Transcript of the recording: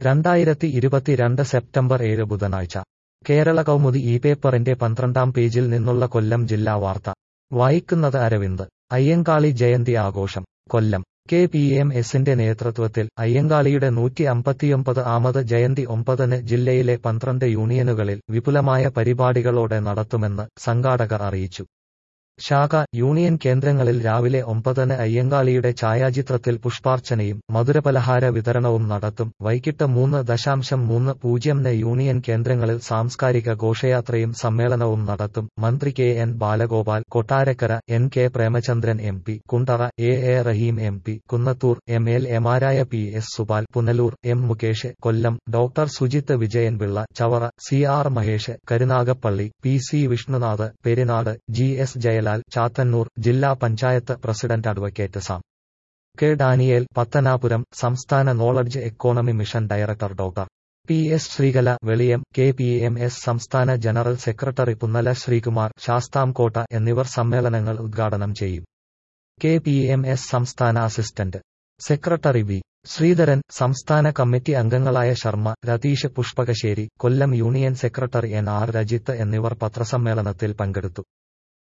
രണ്ടായിരത്തി ഇരുപത്തിരണ്ട് സെപ്റ്റംബർ ഏഴ് ബുധനാഴ്ച കേരള കൗമുദി ഈ പേപ്പറിന്റെ പന്ത്രണ്ടാം പേജിൽ നിന്നുള്ള കൊല്ലം ജില്ലാ വാർത്ത വായിക്കുന്നത് അരവിന്ദ് അയ്യങ്കാളി ജയന്തി ആഘോഷം കൊല്ലം കെ പി എം എസിന്റെ നേതൃത്വത്തിൽ അയ്യങ്കാളിയുടെ നൂറ്റി അമ്പത്തിയൊമ്പത് ആമത് ജയന്തി ഒമ്പതിന് ജില്ലയിലെ പന്ത്രണ്ട് യൂണിയനുകളിൽ വിപുലമായ പരിപാടികളോടെ നടത്തുമെന്ന് സംഘാടകർ അറിയിച്ചു ശാഖ യൂണിയൻ കേന്ദ്രങ്ങളിൽ രാവിലെ ഒമ്പതിന് അയ്യങ്കാളിയുടെ ഛായാചിത്രത്തിൽ പുഷ്പാർച്ചനയും മധുരപലഹാര വിതരണവും നടത്തും വൈകിട്ട് മൂന്ന് ദശാംശം മൂന്ന് പൂജ്യംന് യൂണിയൻ കേന്ദ്രങ്ങളിൽ സാംസ്കാരിക ഘോഷയാത്രയും സമ്മേളനവും നടത്തും മന്ത്രി K N Balagopal Kottarakkara N K Premachandran M P Kundara A A Rahim M P Kunnathur M L എമാരായ P S Subal Punalur M Mukesh Kollam doctor Sujith Vijayanpillai Chavara C R Mahesh Karunagappally P C Vishnunath Perinad G S Jayalal Chathannur ജില്ലാ panchayat president advocate Sam K Daniel Pathanapuram സംസ്ഥാന knowledge economy mission director doctor P S Sreekala Veliyam K P M S സംസ്ഥാന general secretary Punnala Sreekumar Sasthamkotta എന്നിവർ സമ്മേളനങ്ങൾ ഉദ്ഘാടനം ചെയ്യും K P M S സംസ്ഥാന assistant secretary V Sreedharan സംസ്ഥാന committee അംഗങ്ങളായ Sharma Ratheesh Pushpakassery Kollam union secretary N R Rajith എന്നിവർ പത്രസമ്മേളനത്തിൽ പങ്കെടുത്തു